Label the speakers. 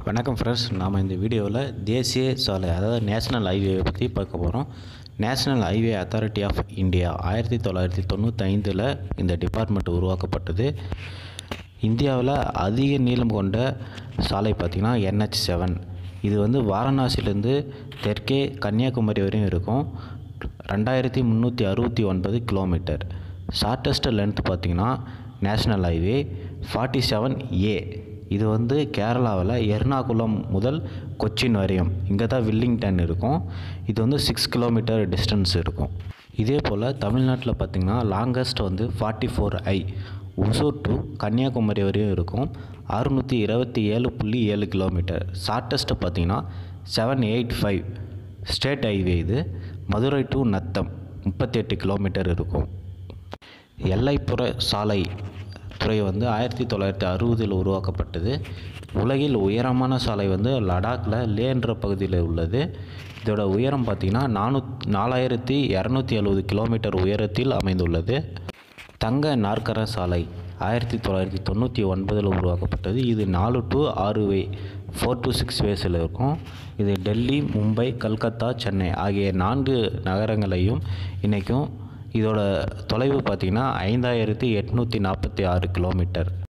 Speaker 1: வணக்கம் ஃப்ரெண்ட்ஸ் நாம் இந்த வீடியோவில் தேசிய சாலை அதாவது நேஷ்னல் ஹைவே பற்றி பார்க்க போகிறோம் national highway authority of India ஆயிரத்தி தொள்ளாயிரத்தி தொண்ணூத்தைந்தில் இந்த டிபார்ட்மெண்ட் உருவாக்கப்பட்டது இந்தியாவில் அதிக நீளம் கொண்ட சாலை பார்த்திங்கன்னா என்ஹெச் செவன் இது வந்து வாரணாசிலேருந்து தெற்கே கன்னியாகுமரி வரையும் இருக்கும் ரெண்டாயிரத்தி முந்நூற்றி அறுபத்தி ஒன்பது கிலோமீட்டர் ஷார்ட்டஸ்ட் லென்த் பார்த்திங்கன்னா national highway forty seven A இது வந்து கேரளாவில் எர்ணாகுளம் முதல் கொச்சின் வரையும் இங்கே தான் வில்லிங்டன் இருக்கும் இது வந்து சிக்ஸ் கிலோமீட்டர் டிஸ்டன்ஸ் இருக்கும் இதே போல் தமிழ்நாட்டில் பார்த்திங்கன்னா லாங்கஸ்ட் வந்து forty four I Hosur to Kanniyakumari வரையும் இருக்கும் அறுநூற்றி இருபத்தி ஏழு புள்ளி ஏழு கிலோமீட்டர் ஷார்ட்டஸ்ட்டு பார்த்திங்கன்னா seven eight five state highway இது மதுரை டு நத்தம் முப்பத்தி எட்டு கிலோமீட்டர் இருக்கும் எல்லைப்புற சாலை துறை வந்து ஆயிரத்தி தொள்ளாயிரத்தி அறுபதில் உருவாக்கப்பட்டது உலகில் உயரமான சாலை வந்து லடாக்கில் லே என்ற பகுதியில் உள்ளது இதோட உயரம் பார்த்திங்கன்னா நானூத் நாலாயிரத்தி இரநூத்தி எழுபது கிலோமீட்டர் உயரத்தில் அமைந்துள்ளது தங்க நாற்கர சாலை ஆயிரத்தி தொள்ளாயிரத்தி தொண்ணூற்றி ஒன்பதில் உருவாக்கப்பட்டது இது நாலு டு ஆறு வே ஃபோர் டு சிக்ஸ் வேஸில் இருக்கும் இது டெல்லி மும்பை கல்கத்தா சென்னை ஆகிய நான்கு நகரங்களையும் இன்றைக்கும் இதோட தொலைவு பார்த்திங்கன்னா ஐந்தாயிரத்தி எட்நூற்றி நாற்பத்தி ஆறு கிலோமீட்டர்